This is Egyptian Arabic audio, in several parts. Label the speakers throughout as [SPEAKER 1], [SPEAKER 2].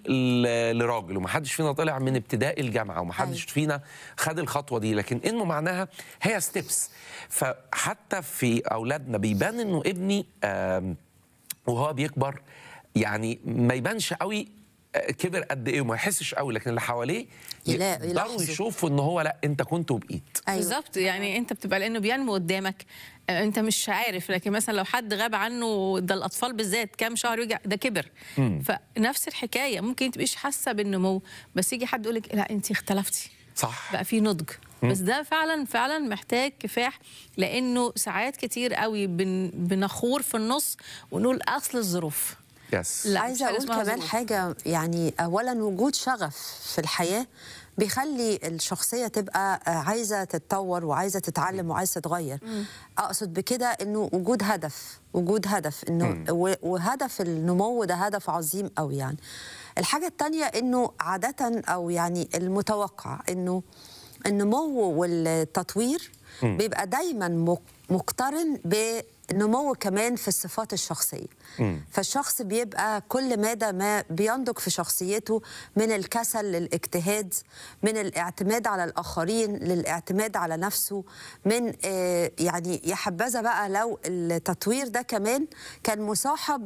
[SPEAKER 1] ل- لراجل ومحدش فينا طلع من ابتدائي الجامعه ومحدش
[SPEAKER 2] أيوة.
[SPEAKER 1] فينا خد الخطوه دي لكن انه معناها هي ستيبس فحتى في اولادنا بيبان انه ابني آم، وهو بيكبر يعني ما يبانش قوي آه، كبر قد ايه وما يحسش قوي لكن اللي حواليه
[SPEAKER 2] يلا-
[SPEAKER 1] يقدروا
[SPEAKER 2] يلاحظوا.
[SPEAKER 1] يشوفوا ان هو لا انت كنت وبقيت
[SPEAKER 2] أيوة.
[SPEAKER 3] بالظبط يعني انت بتبقى لانه بينمو قدامك آه، انت مش عارف لكن مثلا لو حد غاب عنه ده الاطفال بالذات كام شهر يرجع ده كبر فنفس الحكايه ممكن تبقيش حاسه بالنمو بس يجي حد يقول لك لا انت اختلفتي
[SPEAKER 1] صح
[SPEAKER 3] بقى في نضج بس ده فعلا فعلا محتاج كفاح لانه ساعات كتير قوي بن بنخور في النص ونقول اصل الظروف
[SPEAKER 1] يس
[SPEAKER 3] لا، مش
[SPEAKER 2] عايزه
[SPEAKER 3] حاجة
[SPEAKER 2] اقول
[SPEAKER 3] اسمها
[SPEAKER 2] كمان
[SPEAKER 3] ظروف.
[SPEAKER 2] حاجه يعني اولا وجود شغف في الحياه بيخلي الشخصيه تبقى آه، عايزه تتطور وعايزه تتعلم وعايزه تتغير اقصد بكده انه وجود هدف وجود هدف انه و- وهدف النمو ده هدف عظيم قوي يعني الحاجه الثانيه انه عاده او يعني المتوقع انه النمو والتطوير بيبقى دايما مق- مقترن بنمو كمان في الصفات الشخصيه فالشخص بيبقى كل مدى ما بينضج في شخصيته من الكسل للاجتهاد من الاعتماد على الاخرين للاعتماد على نفسه من آه، يعني يا حبذا بقى لو التطوير ده كمان كان مصاحب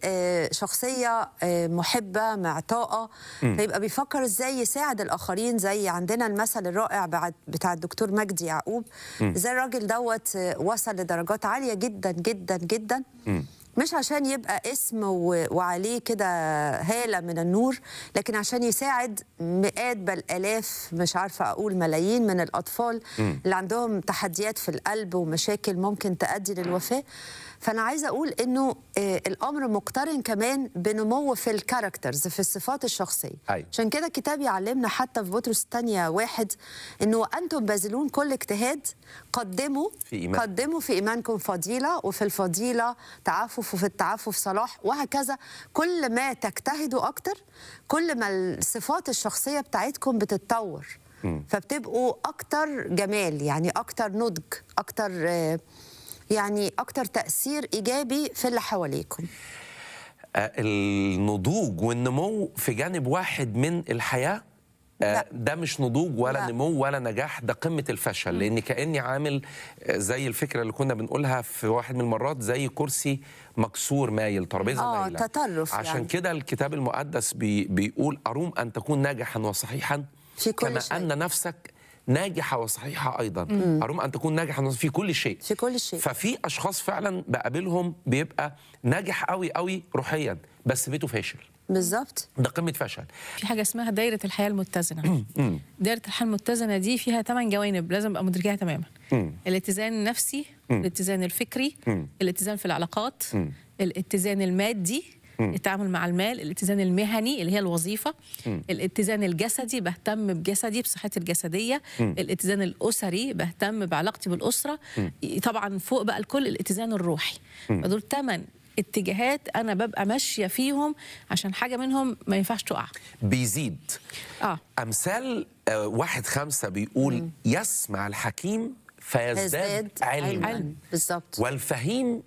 [SPEAKER 2] بشخصيه محبه معطاءه فيبقى بيفكر ازاي يساعد الاخرين زي عندنا المثل الرائع بعد بتاع الدكتور مجدي يعقوب ازاي الراجل دوت آه، وصل لدرجات عاليه جدا جدا جدا مش عشان يبقى اسم و- وعليه كده هالة من النور لكن عشان يساعد مئات بل آلاف مش عارفة أقول ملايين من الأطفال اللي عندهم تحديات في القلب ومشاكل ممكن تؤدي للوفاة فأنا عايزة أقول إنه آه، الأمر مقترن كمان بنمو في الكاركترز في الصفات الشخصية
[SPEAKER 1] أيوة.
[SPEAKER 2] عشان كده الكتاب يعلمنا حتى في بطرس الثانية واحد إنه أنتم باذلون كل اجتهاد قدموا
[SPEAKER 1] في إيمان.
[SPEAKER 2] قدموا في إيمانكم فضيلة وفي الفضيلة تعفف وفي التعفف صلاح وهكذا كل ما تجتهدوا أكتر كل ما الصفات الشخصية بتاعتكم بتتطور فبتبقوا أكتر جمال يعني أكتر نضج أكتر آه، يعني أكتر تأثير إيجابي في اللي حواليكم
[SPEAKER 1] آه، النضوج والنمو في جانب واحد من الحياه آه،
[SPEAKER 2] لا.
[SPEAKER 1] ده مش نضوج ولا
[SPEAKER 2] لا.
[SPEAKER 1] نمو ولا نجاح ده قمه الفشل لان كاني عامل آه، زي الفكره اللي كنا بنقولها في واحد من المرات زي كرسي مكسور مايل ترابيزه
[SPEAKER 2] آه،
[SPEAKER 1] مايله
[SPEAKER 2] تطرف
[SPEAKER 1] عشان
[SPEAKER 2] يعني.
[SPEAKER 1] كده الكتاب المقدس بي بيقول اروم ان تكون ناجحا وصحيحا
[SPEAKER 2] في كل
[SPEAKER 1] كما
[SPEAKER 2] شيء.
[SPEAKER 1] ان نفسك ناجحه وصحيحه ايضا اروم ان تكون ناجحا في كل شيء
[SPEAKER 2] في كل شيء
[SPEAKER 1] ففي اشخاص فعلا بقابلهم بيبقى ناجح قوي قوي روحيا بس بيته فاشل
[SPEAKER 2] بالظبط
[SPEAKER 1] ده قمه فشل
[SPEAKER 3] في حاجه اسمها دايره الحياه المتزنه دايره الحياه المتزنه دي فيها ثمان جوانب لازم ابقى مدركاها تماما الاتزان النفسي الاتزان الفكري الاتزان في العلاقات الاتزان المادي التعامل مع المال الاتزان المهني اللي هي الوظيفة الاتزان الجسدي بهتم بجسدي بصحتي الجسدية الاتزان الأسري بهتم بعلاقتي بالأسرة طبعا فوق بقى الكل الاتزان الروحي فدول ثمان اتجاهات انا ببقى ماشيه فيهم عشان حاجه منهم ما ينفعش تقع
[SPEAKER 1] بيزيد
[SPEAKER 3] اه
[SPEAKER 1] امثال آه، واحد خمسة بيقول يسمع الحكيم فيزداد
[SPEAKER 2] يزداد
[SPEAKER 1] علما
[SPEAKER 2] علما بالظبط
[SPEAKER 1] والفهيم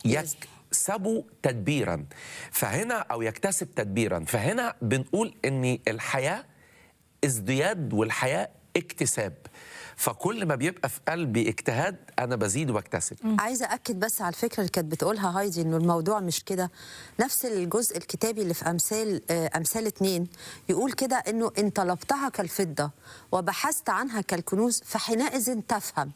[SPEAKER 1] يكسب تدبيرا فهنا او يكتسب تدبيرا فهنا بنقول ان الحياه ازدياد والحياه اكتساب فكل ما بيبقى في قلبي اجتهاد انا بزيد وبكتسب
[SPEAKER 2] عايزه اكد بس على الفكره اللي كانت بتقولها هايدي انه الموضوع مش كده نفس الجزء الكتابي اللي في امثال آه، امثال اتنين يقول كده انه ان طلبتها كالفضه وبحثت عنها كالكنوز فحينئذ تفهم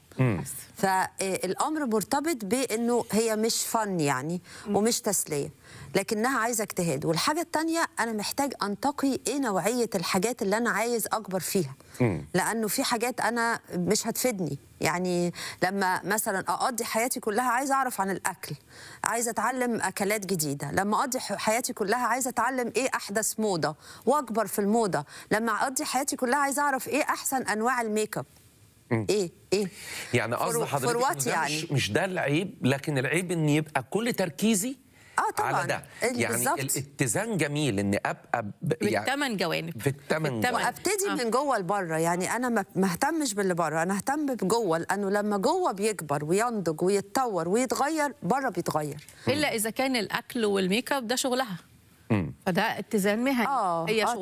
[SPEAKER 2] فالامر مرتبط بانه هي مش فن يعني ومش تسليه لكنها عايزه اجتهاد والحاجه الثانيه انا محتاج انتقي ايه نوعيه الحاجات اللي انا عايز اكبر فيها لانه في حاجات انا مش هتفيدني يعني لما مثلا اقضي حياتي كلها عايزه اعرف عن الاكل عايزه اتعلم اكلات جديده لما اقضي ح- حياتي كلها عايزه اتعلم ايه احدث موضه واكبر في الموضه لما اقضي حياتي كلها عايزه اعرف ايه احسن انواع الميك اب ايه ايه
[SPEAKER 1] يعني قصد
[SPEAKER 2] فور-
[SPEAKER 1] حضرتك
[SPEAKER 2] فور
[SPEAKER 1] إنه
[SPEAKER 2] وات
[SPEAKER 1] ده
[SPEAKER 2] يعني؟
[SPEAKER 1] مش, مش ده العيب لكن العيب ان يبقى كل تركيزي
[SPEAKER 2] آه طبعاً.
[SPEAKER 1] على ده
[SPEAKER 2] إيه
[SPEAKER 1] يعني
[SPEAKER 2] بالظبط.
[SPEAKER 1] الاتزان جميل ان ابقى ب... يعني
[SPEAKER 3] بالثمان جوانب
[SPEAKER 1] في الثمان
[SPEAKER 3] بالثمان.
[SPEAKER 1] جوانب.
[SPEAKER 2] ابتدي
[SPEAKER 3] آه.
[SPEAKER 2] من جوه لبره يعني انا ما ما اهتمش باللي بره انا اهتم بجوه لانه لما جوه بيكبر وينضج ويتطور ويتغير بره بيتغير
[SPEAKER 3] الا اذا كان الاكل والميك اب ده شغلها فده اتزان مهني
[SPEAKER 2] آه،
[SPEAKER 3] هي
[SPEAKER 2] آه،